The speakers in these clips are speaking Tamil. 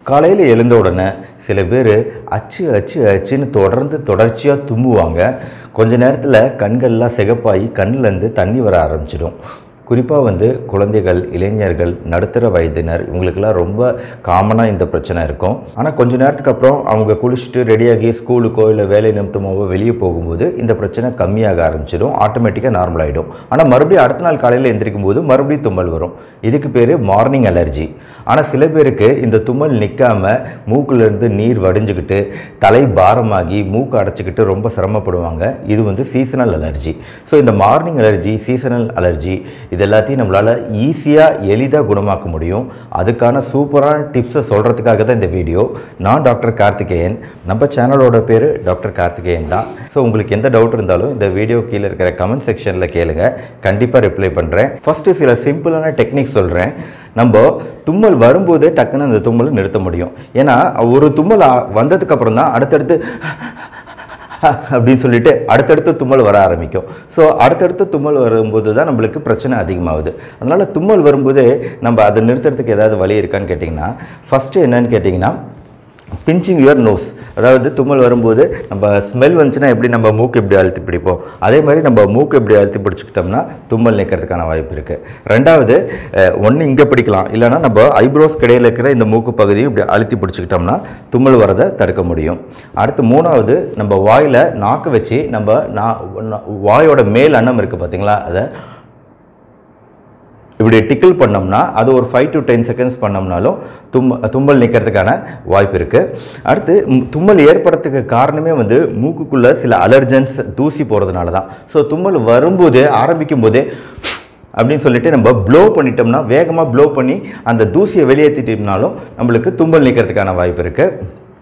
காலையில் எழுந்த உடனே சில பேர் அச்சு அச்சு அச்சுன்னு தொடர்ந்து தொடர்ச்சியாக தும்முவாங்க கொஞ்ச நேரத்தில் கண்கள்லாம் சிகப்பாகி கண்ணிலேருந்து தண்ணி வர ஆரம்பிச்சிடும் குறிப்பாக வந்து குழந்தைகள் இளைஞர்கள் நடுத்தர வயதினர் இவங்களுக்கெல்லாம் ரொம்ப காமனாக இந்த பிரச்சனை இருக்கும் ஆனால் கொஞ்ச நேரத்துக்கு அப்புறம் அவங்க குளிச்சுட்டு ரெடியாகி ஸ்கூலுக்கோ இல்லை வேலை நிமித்தமாவோ வெளியே போகும்போது இந்த பிரச்சனை கம்மியாக ஆரம்பிச்சிடும் ஆட்டோமேட்டிக்காக நார்மல் ஆகிடும் ஆனால் மறுபடியும் அடுத்த நாள் காலையில் எந்திரிக்கும் போது மறுபடியும் தும்மல் வரும் இதுக்கு பேர் மார்னிங் அலர்ஜி ஆனால் சில பேருக்கு இந்த தும்மல் நிற்காம மூக்குலேருந்து நீர் வடிஞ்சுக்கிட்டு தலை பாரமாகி மூக்கு அடைச்சிக்கிட்டு ரொம்ப சிரமப்படுவாங்க இது வந்து சீசனல் அலர்ஜி ஸோ இந்த மார்னிங் அலர்ஜி சீசனல் அலர்ஜி இது எல்லாத்தையும் நம்மளால் ஈஸியாக எளிதாக குணமாக்க முடியும் அதுக்கான சூப்பரான டிப்ஸை சொல்கிறதுக்காக தான் இந்த வீடியோ நான் டாக்டர் கார்த்திகேயன் நம்ம சேனலோட பேர் டாக்டர் கார்த்திகேயன் தான் ஸோ உங்களுக்கு எந்த டவுட் இருந்தாலும் இந்த வீடியோ கீழே இருக்கிற கமெண்ட் செக்ஷனில் கேளுங்க கண்டிப்பாக ரிப்ளை பண்ணுறேன் ஃபஸ்ட்டு சில சிம்பிளான டெக்னிக் சொல்கிறேன் நம்ம தும்மல் வரும்போதே டக்குன்னு அந்த தும்மலை நிறுத்த முடியும் ஏன்னா ஒரு தும்மல் ஆ- வந்ததுக்கு அப்புறம் தான் அடுத்தடுத்து அப்படின்னு சொல்லிட்டு அடுத்தடுத்து தும்மல் வர ஆரம்பிக்கும் ஸோ அடுத்தடுத்து தும்மல் வரும்போது தான் நம்மளுக்கு பிரச்சனை அதிகமாகுது அதனால் தும்மல் வரும்போதே நம்ம அதை நிறுத்துறதுக்கு ஏதாவது வழி இருக்கான்னு கேட்டிங்கன்னா ஃபஸ்ட்டு என்னன்னு கேட்டிங்கன்னா பிஞ்சிங் யுவர் நோஸ் அதாவது தும்மல் வரும்போது நம்ம ஸ்மெல் வந்துச்சுன்னா எப்படி நம்ம மூக்கு எப்படி அழுத்தி பிடிப்போம் அதே மாதிரி நம்ம மூக்கு எப்படி அழுத்தி பிடிச்சிக்கிட்டோம்னா தும்மல் நிற்கிறதுக்கான வாய்ப்பு இருக்குது ரெண்டாவது ஒன்று இங்கே பிடிக்கலாம் இல்லைன்னா நம்ம ஐப்ரோஸ் கிடையில் இருக்கிற இந்த மூக்கு பகுதியை இப்படி அழுத்தி பிடிச்சிக்கிட்டோம்னா தும்மல் வரதை தடுக்க முடியும் அடுத்து மூணாவது நம்ம வாயில் நாக்கு வச்சு நம்ம நா- நா- வாயோட மேல் அன்னம் இருக்குது பார்த்தீங்களா அதை இப்படி டிக்கிள் பண்ணோம்னா அது ஒரு ஃபைவ் டு டென் செகண்ட்ஸ் பண்ணோம்னாலும் தும் தும்மல் நிற்கிறதுக்கான வாய்ப்பு இருக்குது அடுத்து ம், தும்மல் ஏற்படுறதுக்கு காரணமே வந்து மூக்குக்குள்ளே சில அலர்ஜன்ஸ் தூசி போகிறதுனால தான் ஸோ தும்மல் வரும்போதே ஆரம்பிக்கும் போதே அப்படின்னு சொல்லிட்டு நம்ம ப்ளோ பண்ணிட்டோம்னா வேகமாக ப்ளோ பண்ணி அந்த தூசியை வெளியேற்றிட்டோம்னாலும் நம்மளுக்கு தும்மல் நிற்கிறதுக்கான வாய்ப்பு இருக்குது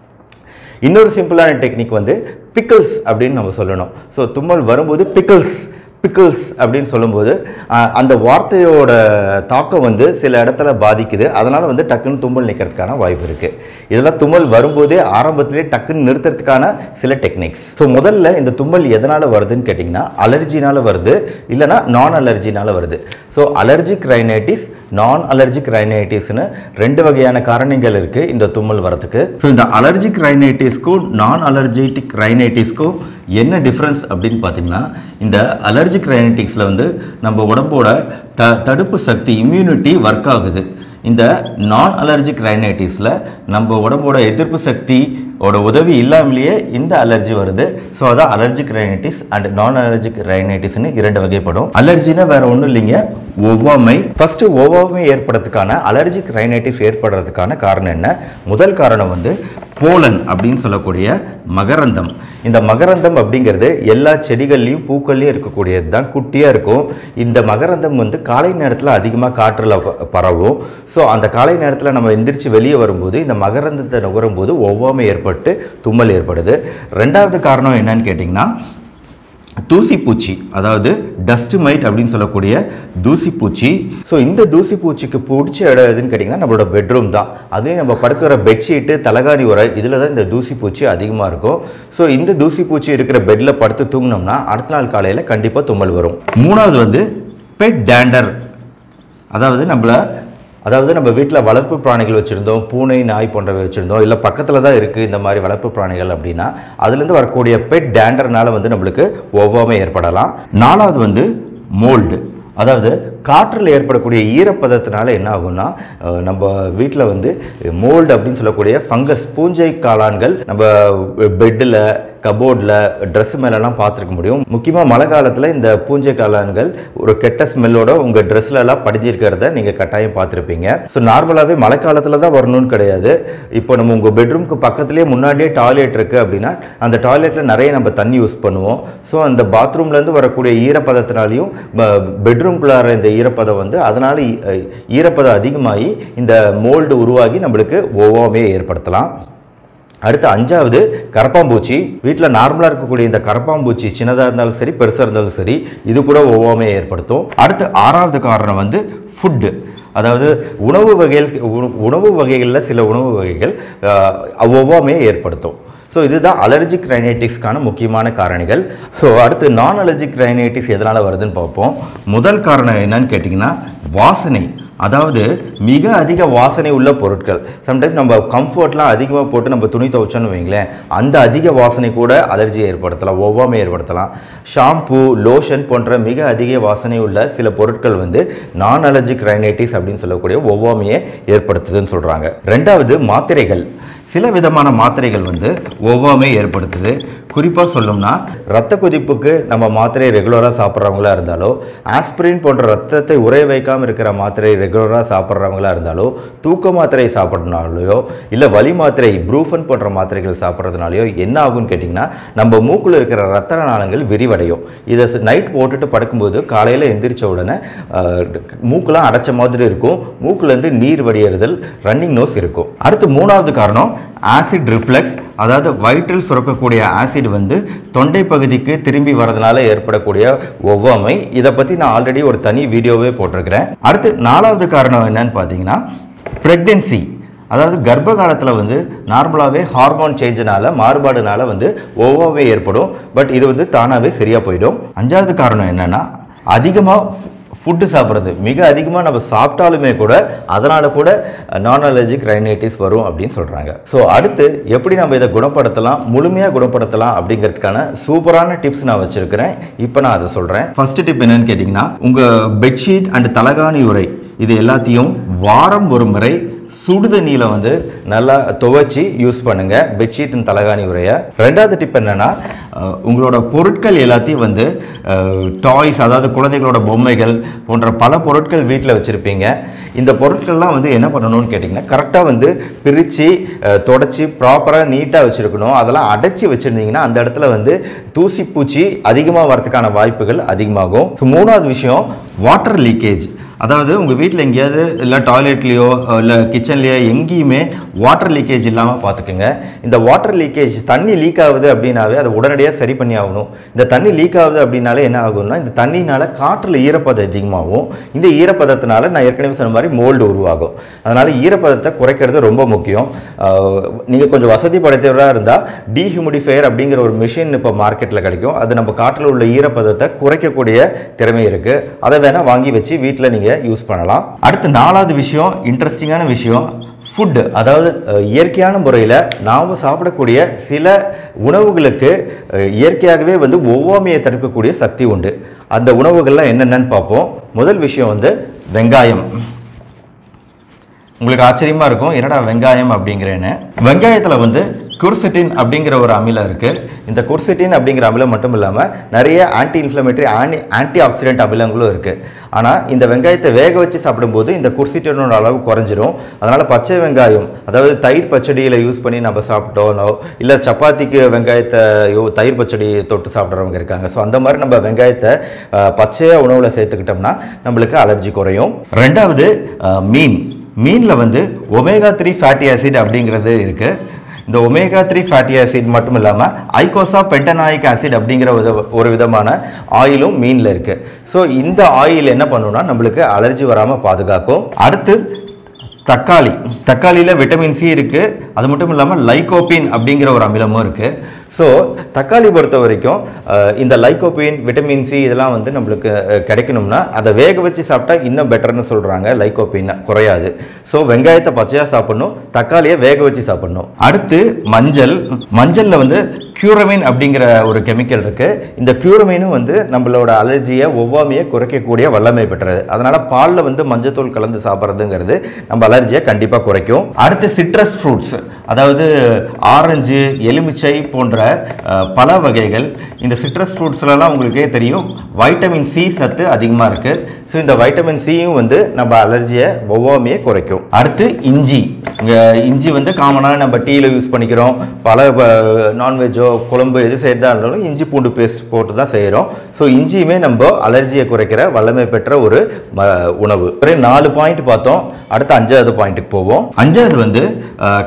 இன்னொரு சிம்பிளான டெக்னிக் வந்து பிக்கிள்ஸ் அப்படின்னு நம்ம சொல்லணும் ஸோ தும்மல் வரும்போது பிக்கிள்ஸ் பிக்கிள்ஸ் அப்படின்னு சொல்லும்போது ஆஹ், அந்த வார்த்தையோட தாக்கம் வந்து சில இடத்துல பாதிக்குது அதனால் வந்து டக்குன்னு தும்மல் நிற்கிறதுக்கான வாய்ப்பு இருக்குது இதெல்லாம் தும்மல் வரும்போதே ஆரம்பத்திலே டக்குன்னு நிறுத்துறதுக்கான சில டெக்னிக்ஸ் ஸோ முதல்ல இந்த தும்மல் எதனால் வருதுன்னு கேட்டிங்கன்னா அலர்ஜினால் வருது இல்லைனா நான் அலர்ஜினால் வருது ஸோ அலர்ஜிக் ரைனைட்டிஸ் நான் அலர்ஜிக் ரைனைட்டிஸ்னு ரெண்டு வகையான காரணங்கள் இருக்குது இந்த தும்மல் வரதுக்கு ஸோ இந்த அலர்ஜிக் ரைனைட்டிஸ்க்கும் நான் அலர்ஜிட்டிக் ரைனைட்டிஸ்க்கும் என்ன டிஃப்ரென்ஸ் அப்படின்னு பார்த்தீங்கன்னா இந்த அலர்ஜிக் ரைனைட்டிஸில் வந்து நம்ம உடம்போட த தடுப்பு சக்தி இம்யூனிட்டி ஒர்க் ஆகுது இந்த நான் அலர்ஜிக் ரைனைட்டிஸில் நம்ம உடம்போட எதிர்ப்பு சக்தி ஓட உதவி இல்லாமலேயே இந்த அலர்ஜி வருது ஸோ அதான் அலர்ஜிக் ரைனைட்டிஸ் அண்ட் நான் அலர்ஜிக் ரைனைட்டிஸ்னு இரண்டு வகைப்படும் அலர்ஜினா வேற ஒன்றும் இல்லைங்க ஒவ்வாமை ஃபர்ஸ்ட் ஒவ்வாமை ஏற்படுறதுக்கான அலர்ஜிக் ரைனைட்டிஸ் ஏற்படுறதுக்கான காரணம் என்ன முதல் காரணம் வந்து போலன் அப்படின்னு சொல்லக்கூடிய மகரந்தம் இந்த மகரந்தம் அப்படிங்கிறது எல்லா செடிகள்லையும் பூக்கள்லையும் இருக்கக்கூடியது தான் குட்டியாக இருக்கும் இந்த மகரந்தம் வந்து காலை நேரத்தில் அதிகமாக காற்றில் ப- பரவும் ஸோ அந்த காலை நேரத்தில் நம்ம எந்திரிச்சு வெளியே வரும்போது இந்த மகரந்தத்தை நுகரும்போது ஒவ்வாமை ஏற்பட்டு தும்மல் ஏற்படுது ரெண்டாவது காரணம் என்னன்னு கேட்டிங்கன்னா தூசிப்பூச்சி அதாவது டஸ்ட் மைட் அப்படின்னு சொல்லக்கூடிய தூசிப்பூச்சி ஸோ இந்த தூசிப்பூச்சிக்கு பிடிச்ச இடம் எதுன்னு கேட்டிங்கன்னா நம்மளோட பெட்ரூம் தான் அதுலேயும் நம்ம படுக்கிற பெட்ஷீட்டு தலகாணி உரை இதில் தான் இந்த தூசிப்பூச்சி அதிகமாக இருக்கும் ஸோ இந்த தூசிப்பூச்சி இருக்கிற பெட்டில் படுத்து தூங்கினோம்னா அடுத்த நாள் காலையில் கண்டிப்பாக தும்மல் வரும் மூணாவது வந்து பெட் டேண்டர் அதாவது நம்மள அதாவது நம்ம வீட்டில் வளர்ப்பு பிராணிகள் வச்சுருந்தோம் பூனை நாய் போன்றவை வச்சுருந்தோம் இல்லை பக்கத்தில் தான் இருக்குது இந்த மாதிரி வளர்ப்பு பிராணிகள் அப்படின்னா அதுலேருந்து வரக்கூடிய பெட் டேண்டர்னால வந்து நம்மளுக்கு ஒவ்வாமை ஏற்படலாம் நாலாவது வந்து மோல்டு அதாவது காற்றில் ஏற்படக்கூடிய ஈரப்பதத்தினால என்ன ஆகும்னா அஹ், நம்ம வீட்டில் வந்து மோல்டு அப்படின்னு சொல்லக்கூடிய ஃபங்கஸ் பூஞ்சை காளான்கள் நம்ம பெட்டில் கபோர்டில் ட்ரெஸ் மேலெல்லாம் பார்த்துருக்க முடியும் முக்கியமாக மழை காலத்தில் இந்த பூஞ்சை காளான்கள் ஒரு கெட்ட ஸ்மெல்லோட உங்கள் ட்ரெஸ்லலாம் படிஞ்சிருக்கிறத நீங்கள் கட்டாயம் பார்த்துருப்பீங்க ஸோ நார்மலாகவே மழை காலத்தில் தான் வரணும்னு கிடையாது இப்போ நம்ம உங்கள் பெட்ரூம்க்கு பக்கத்துலேயே முன்னாடியே டாய்லெட் இருக்குது அப்படின்னா அந்த டாய்லெட்டில் நிறைய நம்ம தண்ணி யூஸ் பண்ணுவோம் ஸோ அந்த பாத்ரூம்லேருந்து வரக்கூடிய ஈரப்பதத்தினாலையும் பெட்ரூம்குள்ளார இந்த ஈரப்பதம் வந்து அதனால் ஈரப்பதம் அதிகமாகி இந்த மோல்டு உருவாகி நம்மளுக்கு ஒவ்வாமையை ஏற்படுத்தலாம் அடுத்து அஞ்சாவது கரப்பாம்பூச்சி வீட்டில் நார்மலாக இருக்கக்கூடிய இந்த கரப்பாம்பூச்சி சின்னதாக இருந்தாலும் சரி பெருசாக இருந்தாலும் சரி இது கூட ஒவ்வாமையை ஏற்படுத்தும் அடுத்து ஆறாவது காரணம் வந்து ஃபுட்டு அதாவது உணவு வகைகள் உண- உணவு வகைகளில் சில உணவு வகைகள் அஹ், ஒவ்வாமையை ஏற்படுத்தும் ஸோ இதுதான் அலர்ஜிக் ரைனைட்டிஸ்க்கான முக்கியமான காரணிகள் ஸோ அடுத்து நான் அலர்ஜிக் ரைனைட்டிஸ் எதனால் வருதுன்னு பார்ப்போம் முதல் காரணம் என்னன்னு கேட்டிங்கன்னா வாசனை அதாவது மிக அதிக வாசனை உள்ள பொருட்கள் சம்டைம்ஸ் நம்ம கம்ஃபர்ட்லாம் அதிகமாக போட்டு நம்ம துணி துவைச்சோன்னு வைங்களேன் அந்த அதிக வாசனை கூட அலர்ஜியை ஏற்படுத்தலாம் ஒவ்வாமை ஏற்படுத்தலாம் ஷாம்பு லோஷன் போன்ற மிக அதிக வாசனை உள்ள சில பொருட்கள் வந்து நான் அலர்ஜிக் ரைனைட்டிஸ் அப்படின்னு சொல்லக்கூடிய ஒவ்வாமையை ஏற்படுத்துதுன்னு சொல்கிறாங்க ரெண்டாவது மாத்திரைகள் சில விதமான மாத்திரைகள் வந்து ஒவ்வாமை ஏற்படுத்துது குறிப்பாக சொல்லணும்னா ரத்த கொதிப்புக்கு நம்ம மாத்திரை ரெகுலராக சாப்பிட்றவங்களா இருந்தாலோ ஆஸ்பிரின் போன்ற ரத்தத்தை உறைய வைக்காமல் இருக்கிற மாத்திரை ரெகுலராக சாப்பிட்றவங்களா இருந்தாலோ தூக்க மாத்திரை சாப்பிட்றதுனாலையோ இல்லை வலி மாத்திரை ப்ரூஃபன் போன்ற மாத்திரைகள் சாப்பிட்றதுனாலையோ என்ன ஆகும்னு கேட்டிங்கன்னா நம்ம மூக்குல இருக்கிற ரத்த நாளங்கள் விரிவடையும் இதை நைட் போட்டுட்டு படுக்கும்போது காலையில் எந்திரிச்ச உடனே அஹ், மூக்கெல்லாம் அடைச்ச மாதிரி இருக்கும் மூக்குலேருந்து நீர் வடியறுதல் ரன்னிங் நோஸ் இருக்கும் அடுத்து மூணாவது காரணம் ஆசிட் ரிஃப்ளெக்ஸ் அதாவது வயிற்றில் சுரக்கக்கூடிய ஆசிட் வந்து தொண்டை பகுதிக்கு திரும்பி வரதுனால ஏற்படக்கூடிய ஒவ்வாமை இதை பற்றி நான் ஆல்ரெடி ஒரு தனி வீடியோவே போட்டிருக்கிறேன் அடுத்து நாலாவது காரணம் என்னன்னு பார்த்தீங்கன்னா ப்ரெக்னென்சி அதாவது கர்ப்ப காலத்தில் வந்து நார்மலாகவே ஹார்மோன் சேஞ்சினால மாறுபாடுனால வந்து ஒவ்வாமை ஏற்படும் பட் இது வந்து தானாகவே சரியாக போயிடும் அஞ்சாவது காரணம் என்னன்னா அதிகமாக ஃபுட்டு சாப்பிட்றது மிக அதிகமாக நம்ம சாப்பிட்டாலுமே கூட அதனால் கூட நான் அலர்ஜிக் ரைனைட்டிஸ் வரும் அப்படின்னு சொல்கிறாங்க ஸோ அடுத்து எப்படி நம்ம இதை குணப்படுத்தலாம் முழுமையாக குணப்படுத்தலாம் அப்படிங்கிறதுக்கான சூப்பரான டிப்ஸ் நான் வச்சுருக்கிறேன் இப்போ நான் அதை சொல்கிறேன் ஃபர்ஸ்ட் டிப் என்னன்னு கேட்டிங்கன்னா உங்கள் பெட்ஷீட் அண்ட் தலகாணி உரை இது எல்லாத்தையும் வாரம் ஒரு முறை சுடுதண்ணியில் வந்து நல்லா துவைச்சி யூஸ் பண்ணுங்க பெட்ஷீட் அண்ட் தலகாணி உரையை ரெண்டாவது டிப் என்னன்னா அஹ், உங்களோட பொருட்கள் எல்லாத்தையும் வந்து டாய்ஸ் அதாவது குழந்தைகளோட பொம்மைகள் போன்ற பல பொருட்கள் வீட்டில் வச்சுருப்பீங்க இந்த பொருட்கள்லாம் வந்து என்ன பண்ணணும்னு கேட்டிங்கன்னா கரெக்டாக வந்து பிரித்து தொடச்சி ப்ராப்பராக நீட்டாக வச்சுருக்கணும் அதெல்லாம் அடைச்சி வச்சுருந்தீங்கன்னா அந்த இடத்துல வந்து தூசி பூச்சி அதிகமாக வரதுக்கான வாய்ப்புகள் அதிகமாகும் ஸோ மூணாவது விஷயம் வாட்டர் லீக்கேஜ் அதாவது உங்கள் வீட்டில் எங்கேயாவது இல்லை டாய்லெட்லேயோ இல்லை கிச்சன்லேயோ எங்கேயுமே வாட்டர் லீக்கேஜ் இல்லாமல் பார்த்துக்குங்க இந்த வாட்டர் லீக்கேஜ் தண்ணி லீக் ஆகுது அப்படின்னாவே அதை உடனடியாக சரி பண்ணி ஆகணும் இந்த தண்ணி லீக் ஆகுது அப்படின்னாலே என்ன ஆகும்னா இந்த தண்ணினால காற்றில் ஈரப்பதம் அதிகமாகும் இந்த ஈரப்பதத்தினால நான் ஏற்கனவே சொன்ன மாதிரி மோல்டு உருவாகும் அதனால் ஈரப்பதத்தை குறைக்கிறது ரொம்ப முக்கியம் நீங்கள் கொஞ்சம் வசதி படைத்தவராக இருந்தால் டீஹியூமிடிஃபையர் அப்படிங்கிற ஒரு மிஷின் இப்போ மார்க்கெட்டில் கிடைக்கும் அது நம்ம காற்றில் உள்ள ஈரப்பதத்தை குறைக்கக்கூடிய திறமை இருக்குது அதை வேணால் வாங்கி வச்சு வீட்டில் நீங்கள் யூஸ் பண்ணலாம் அடுத்து நாலாவது விஷயம் இன்ட்ரெஸ்டிங்கான விஷயம் ஃபுட்டு அதாவது அஹ், இயற்கையான முறையில் நாம் சாப்பிடக்கூடிய சில உணவுகளுக்கு அஹ், இயற்கையாகவே வந்து ஒவ்வாமையை தடுக்கக்கூடிய சக்தி உண்டு அந்த உணவுகள்லாம் என்னென்னன்னு பார்ப்போம் முதல் விஷயம் வந்து வெங்காயம் உங்களுக்கு ஆச்சரியமா இருக்கும் என்னடா வெங்காயம் அப்படிங்கிறேன்னு வெங்காயத்தில் வந்து குர்சிட்டின் அப்படிங்கிற ஒரு அமிலம் இருக்கு இந்த குர்சிட்டின் அப்படிங்கிற அமிலம் மட்டும் இல்லாமல் நிறைய anti inflammatory anti anti oxidant அமிலங்களும் இருக்கு ஆனால் இந்த வெங்காயத்தை வேக வச்சு சாப்பிடும்போது இந்த குர்சிட்டினோட அளவு குறைஞ்சிரும் அதனால பச்சை வெங்காயம் அதாவது தயிர் பச்சடியில் யூஸ் பண்ணி நம்ம சாப்பிட்டோம் இல்லை சப்பாத்திக்கு வெங்காயத்தை யோ- தயிர் பச்சடி தொட்டு சாப்பிட்றவங்க இருக்காங்க ஸோ அந்த மாதிரி நம்ம வெங்காயத்தை அஹ், பச்சையா உணவில் சேர்த்துக்கிட்டோம்னா நம்மளுக்கு அலர்ஜி குறையும் ரெண்டாவது அஹ், மீன் மீனில் வந்து ஒமேகா த்ரீ ஃபேட்டி ஆசிட் அப்படிங்கிறது இருக்குது இந்த ஒமேகா த்ரீ ஃபேட்டி ஆசிட் மட்டும் இல்லாமல் ஐகோசா பென்டனாயிக் ஆசிட் அப்படிங்கிற ஒரு ஒரு விதமான ஆயிலும் மீனில் இருக்குது ஸோ இந்த ஆயில் என்ன பண்ணுன்னா நம்மளுக்கு அலர்ஜி வராமல் பாதுகாக்கும் அடுத்து தக்காளி தக்காளியில் விட்டமின் சி இருக்குது அது மட்டும் இல்லாமல் லைகோபின் அப்படிங்கிற ஒரு அமிலமும் இருக்குது ஸோ தக்காளி பொறுத்த வரைக்கும் அஹ், இந்த லைகோபின் விட்டமின் சி இதெல்லாம் வந்து நம்மளுக்கு அஹ், கிடைக்கணும்னா அதை வேக வச்சு சாப்பிட்டா இன்னும் பெட்டர்னு சொல்கிறாங்க லைகோபின் குறையாது ஸோ வெங்காயத்தை பச்சையாக சாப்பிடணும் தக்காளியை வேக வச்சு சாப்பிடணும் அடுத்து மஞ்சள் மஞ்சளில் வந்து கியூரமின் அப்படிங்கிற ஒரு கெமிக்கல் இருக்குது இந்த கியூரமினும் வந்து நம்மளோட அலர்ஜியை ஒவ்வாமையை குறைக்கக்கூடிய வல்லமை பெற்றது அதனால் பாலில் வந்து மஞ்சத்தூள் கலந்து சாப்பிட்றதுங்கிறது நம்ம அலர்ஜியை கண்டிப்பாக குறைக்கும் அடுத்து சிட்ரஸ் ஃப்ரூட்ஸ் அதாவது ஆரஞ்சு எலுமிச்சை போன்ற அஹ், பல வகைகள் இந்த சிட்ரஸ் ஃப்ரூட்ஸ்லலாம் உங்களுக்கே தெரியும் வைட்டமின் சி சத்து அதிகமாக இருக்குது ஸோ இந்த வைட்டமின் சியும் வந்து நம்ம அலர்ஜியை ஒவ்வாமையை குறைக்கும் அடுத்து இஞ்சி இங்கே இஞ்சி வந்து காமனாக நம்ம டீயில் யூஸ் பண்ணிக்கிறோம் பல நான்வெஜ்ஜோ குழம்பு எது செய்யறதா இருந்தாலும் இஞ்சி பூண்டு பேஸ்ட் போட்டு தான் செய்கிறோம் ஸோ இஞ்சியுமே நம்ம அலர்ஜியை குறைக்கிற வல்லமை பெற்ற ஒரு ம- உணவு ஒரே நாலு பாயிண்ட் பார்த்தோம் அடுத்து அஞ்சாவது பாயிண்ட்டுக்கு போவோம் அஞ்சாவது வந்து அஹ், கரப்பான்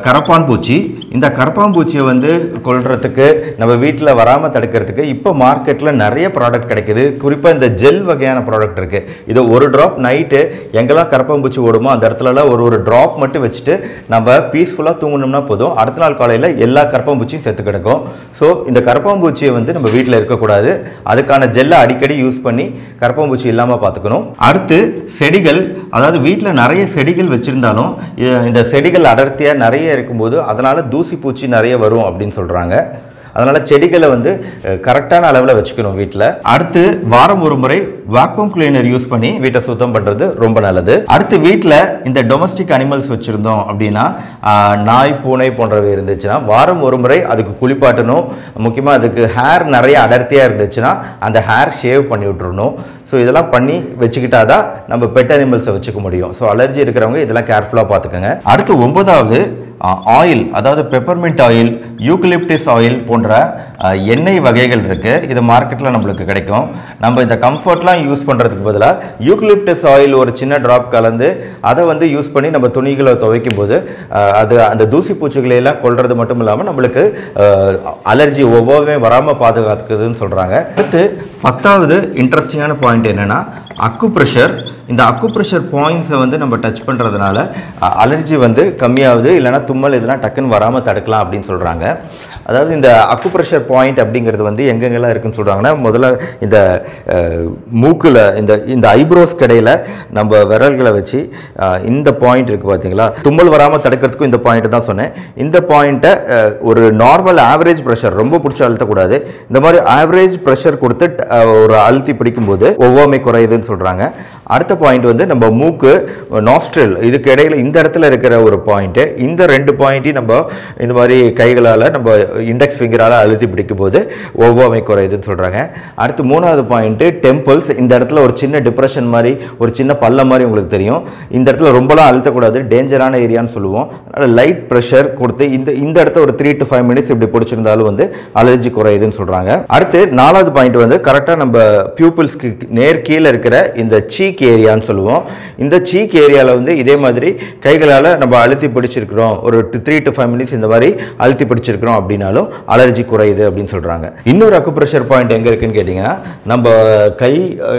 கரப்பாம்பூச்சி இந்த கரப்பாம்பூச்சியை வந்து கொல்றதுக்கு நம்ம வீட்டில் வராமல் தடுக்கிறதுக்கு இப்போ மார்க்கெட்டில் நிறைய ப்ராடக்ட் கிடைக்குது குறிப்பாக இந்த ஜெல் வகையான ப்ராடக்ட் இருக்குது இது ஒரு ட்ராப் நைட்டு எங்கெல்லாம் கரப்பாம்பூச்சி ஓடுமோ அந்த இடத்துலலாம் ஒரு ஒரு ட்ராப் மட்டும் வச்சுட்டு நம்ம பீஸ்ஃபுல்லாக தூங்கணும்னா போதும் அடுத்த நாள் காலையில் எல்லா கரப்பாம்பூச்சியும் செத்து கிடக்கும் ஸோ இந்த கரப்பாம்பூச்சியை வந்து நம்ம வீட்டில் இருக்கக்கூடாது அதுக்கான ஜெல்லை அடிக்கடி யூஸ் பண்ணி கரப்பாம்பூச்சி இல்லாமல் பார்த்துக்கணும் அடுத்து செடிகள் அதாவது வீட்டில் நிறைய செடிகள் வச்சுருந்தாலும் இந்த செடிகள் அடர்த்தியாக நிறைய இருக்கும்போது அதனால் தூசி பூச்சி நிறைய வரும் அப்படின்னு சொல்கிறாங்க அதனால் செடிகளை வந்து கரெக்டான அளவில் வச்சுக்கணும் வீட்டில் அடுத்து வாரம் ஒரு முறை வாக்யூம் கிளீனர் யூஸ் பண்ணி வீட்டை சுத்தம் பண்ணுறது ரொம்ப நல்லது அடுத்து வீட்டில் இந்த டொமஸ்டிக் அனிமல்ஸ் வச்சுருந்தோம் அப்படின்னா ஆஹ், நாய் பூனை போன்றவை இருந்துச்சுன்னா வாரம் ஒரு முறை அதுக்கு குளிப்பாட்டணும் முக்கியமாக அதுக்கு ஹேர் நிறைய அடர்த்தியாக இருந்துச்சுன்னா அந்த ஹேர் ஷேவ் பண்ணி விட்டுறணும் ஸோ இதெல்லாம் பண்ணி வச்சுக்கிட்டா தான் நம்ம பெட் அனிமல்ஸை வச்சுக்க முடியும் ஸோ அலர்ஜி இருக்கிறவங்க இதெல்லாம் கேர்ஃபுல்லாக பார்த்துக்கோங்க அடுத்து ஒன்பதாவது ஆயில் அதாவது பெப்பர்மெண்ட் ஆயில் யூக்கலிப்டிஸ் ஆயில் போன்ற அஹ், எண்ணெய் வகைகள் இருக்குது இது மார்க்கெட்டில் நம்மளுக்கு கிடைக்கும் நம்ம இந்த கம்ஃபர்ட்லாம் யூஸ் பண்ணுறதுக்கு பதிலாக யூக்கலிப்டிஸ் ஆயில் ஒரு சின்ன ட்ராப் கலந்து அதை வந்து யூஸ் பண்ணி நம்ம துணிகளை துவைக்கும் போது அஹ், அது அந்த தூசி பூச்சிகளை எல்லாம் கொல்றது மட்டும் இல்லாமல் நம்மளுக்கு அலர்ஜி ஒவ்வொருமே வராமல் பாதுகாத்துக்குதுன்னு சொல்கிறாங்க அடுத்து பத்தாவது இன்ட்ரெஸ்டிங்கான பாயிண்ட் என்னென்னா அக்கு ப்ரெஷர் இந்த அக்கு ப்ரெஷர் பாயிண்ட்ஸை வந்து நம்ம டச் பண்ணுறதுனால அலர்ஜி வந்து கம்மியாகுது இல்லைன்னா தும்மல் இதெல்லாம் டக்குன்னு வராமல் தடுக்கலாம் அப்படின்னு சொல்கிறாங்க அதாவது இந்த அக்கு ப்ரெஷர் பாயிண்ட் அப்படிங்கிறது வந்து எங்கெங்கெல்லாம் இருக்குன்னு சொல்கிறாங்கன்னா முதல்ல இந்த மூக்கில் இந்த இந்த ஐப்ரோஸ் கடையில் நம்ம விரல்களை வச்சு அஹ், இந்த பாயிண்ட் இருக்குது பார்த்தீங்களா தும்மல் வராமல் தடுக்கிறதுக்கும் இந்த பாயிண்ட் தான் சொன்னேன் இந்த பாயிண்ட்டை ஒரு நார்மல் ஆவரேஜ் ப்ரெஷர் ரொம்ப பிடிச்சி அழுத்தக்கூடாது இந்த மாதிரி ஆவரேஜ் ப்ரெஷர் கொடுத்து அஹ், ஒரு அழுத்தி பிடிக்கும்போது ஒவ்வாமை குறையுதுன்னு சொல்கிறாங்க அடுத்த பாயிண்ட் வந்து நம்ம மூக்கு நாஸ்ட்ரல் இதுக்கு இடையில இந்த இடத்துல இருக்கிற ஒரு பாயிண்ட்டு இந்த ரெண்டு பாயிண்ட்டையும் நம்ம இந்த மாதிரி கைகளால் நம்ம இண்டெக்ஸ் ஃபிங்கரால் அழுத்தி பிடிக்கும் போது ஒவ்வாமை குறையுதுன்னு சொல்கிறாங்க அடுத்து மூணாவது பாயிண்ட்டு டெம்பிள்ஸ் இந்த இடத்துல ஒரு சின்ன டிப்ரெஷன் மாதிரி ஒரு சின்ன பள்ளம் மாதிரி உங்களுக்கு தெரியும் இந்த இடத்துல ரொம்பலாம் அழுத்தக்கூடாது டேஞ்சரான ஏரியான்னு சொல்லுவோம் அதனால் லைட் ப்ரெஷர் கொடுத்து இந்த இந்த இடத்த ஒரு த்ரீ டு ஃபைவ் மினிட்ஸ் இப்படி பிடிச்சிருந்தாலும் வந்து அலர்ஜி குறையுதுன்னு சொல்கிறாங்க அடுத்து நாலாவது பாயிண்ட் வந்து கரெக்டாக நம்ம பியூப்பிள்ஸ்க்கு நேர் கீழே இருக்கிற இந்த சீக் ஏரியான்னு சொல்லுவோம் இந்த சீக் ஏரியாவில் வந்து இதே மாதிரி கைகளால் நம்ம அழுத்தி பிடிச்சிருக்கிறோம் ஒரு த்ரீ டு ஃபைவ் மினிட்ஸ் இந்த மாதிரி அழுத்தி பிடிச்சிருக்கிறோம் அப்படின்னாலும் அலர்ஜி குறையுது அப்படின்னு சொல்கிறாங்க இன்னொரு அக்குப்ரெஷர் பாயிண்ட் எங்கே இருக்குன்னு கேட்டிங்கன்னா நம்ம கை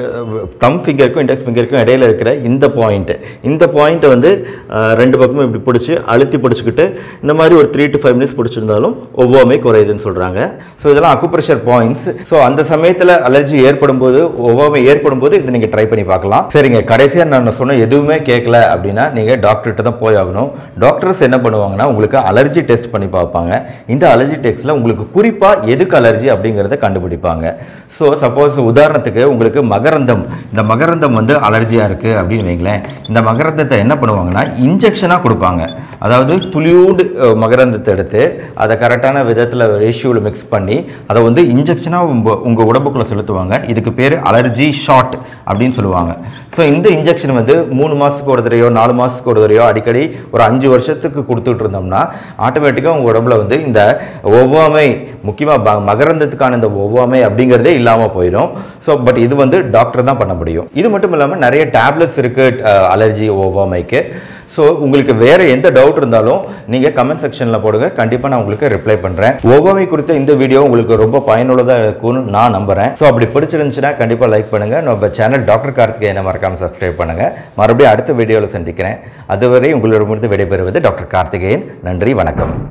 தம் ஃபிங்கருக்கும் இண்டெக்ஸ் ஃபிங்கருக்கும் இடையில இருக்கிற இந்த பாயிண்ட் இந்த பாயிண்ட்டை வந்து அஹ், ரெண்டு பக்கமும் இப்படி பிடிச்சி அழுத்தி பிடிச்சிக்கிட்டு இந்த மாதிரி ஒரு த்ரீ டு ஃபைவ் மினிட்ஸ் பிடிச்சிருந்தாலும் ஒவ்வாமை குறையுதுன்னு சொல்கிறாங்க ஸோ இதெல்லாம் அக்குப்ரெஷர் பாயிண்ட்ஸ் ஸோ அந்த சமயத்தில் அலர்ஜி ஏற்படும் போது ஒவ்வாமை ஏற்படும் போது இதை நீங்கள் ட்ரை பண்ணி பார்க்கலாம் சரிங்க கடைசியாக நான் சொன்ன எதுவுமே கேட்கல அப்படின்னா நீங்கள் டாக்டர்கிட்ட தான் போய் ஆகணும் டாக்டர்ஸ் என்ன பண்ணுவாங்கன்னா உங்களுக்கு அலர்ஜி டெஸ்ட் பண்ணி பார்ப்பாங்க இந்த அலர்ஜி டெஸ்ட்டில் உங்களுக்கு குறிப்பாக எதுக்கு அலர்ஜி அப்படிங்கிறத கண்டுபிடிப்பாங்க ஸோ சப்போஸ் உதாரணத்துக்கு உங்களுக்கு மகரந்தம் இந்த மகரந்தம் வந்து அலர்ஜியாக இருக்குது அப்படின்னு வைங்களேன் இந்த மகரந்தத்தை என்ன பண்ணுவாங்கன்னா இன்ஜெக்ஷனாக கொடுப்பாங்க அதாவது துளியூண்டு அஹ், மகரந்தத்தை எடுத்து அதை கரெக்டான விதத்தில் ரேஷியோவில் மிக்ஸ் பண்ணி அதை வந்து இன்ஜெக்ஷனாக உங்கள் உங்கள் உடம்புக்குள்ளே செலுத்துவாங்க இதுக்கு பேர் அலர்ஜி ஷாட் அப்படின்னு சொல்லுவாங்க ஸோ இந்த இன்ஜெக்ஷன் வந்து மூணு மாதத்துக்கு ஒரு தடவையோ நாலு மாதத்துக்கு ஒரு தடவையோ அடிக்கடி ஒரு அஞ்சு வருஷத்துக்கு கொடுத்துட்டு இருந்தோம்னா ஆட்டோமேட்டிக்காக உங்கள் உடம்புல வந்து இந்த ஒவ்வாமை முக்கியமாக மகரந்தத்துக்கான இந்த ஒவ்வாமை அப்படிங்கிறதே இல்லாமல் போயிடும் ஸோ பட் இது வந்து டாக்டர் தான் பண்ண முடியும் இது மட்டும் இல்லாமல் நிறைய டேப்லெட்ஸ் இருக்குது அலர்ஜி ஒவ்வாமைக்கு ஸோ உங்களுக்கு வேறு எந்த டவுட் இருந்தாலும் நீங்கள் கமெண்ட் செக்ஷனில் போடுங்க கண்டிப்பாக நான் உங்களுக்கு ரிப்ளை பண்ணுறேன் ஒவ்வாமை குறித்த இந்த வீடியோ உங்களுக்கு ரொம்ப பயனுள்ளதாக இருக்கும்னு நான் நம்புகிறேன் ஸோ அப்படி பிடிச்சிருந்துச்சுன்னா கண்டிப்பாக லைக் பண்ணுங்கள் நம்ம சேனல் டாக்டர் கார்த்திகேயனை மறக்காமல் சப்ஸ்கிரைப் பண்ணுங்கள் மறுபடியும் அடுத்த வீடியோவில் சந்திக்கிறேன் அதுவரை உங்களிடமிருந்து விடைபெறுவது டாக்டர் கார்த்திகேயன் நன்றி வணக்கம்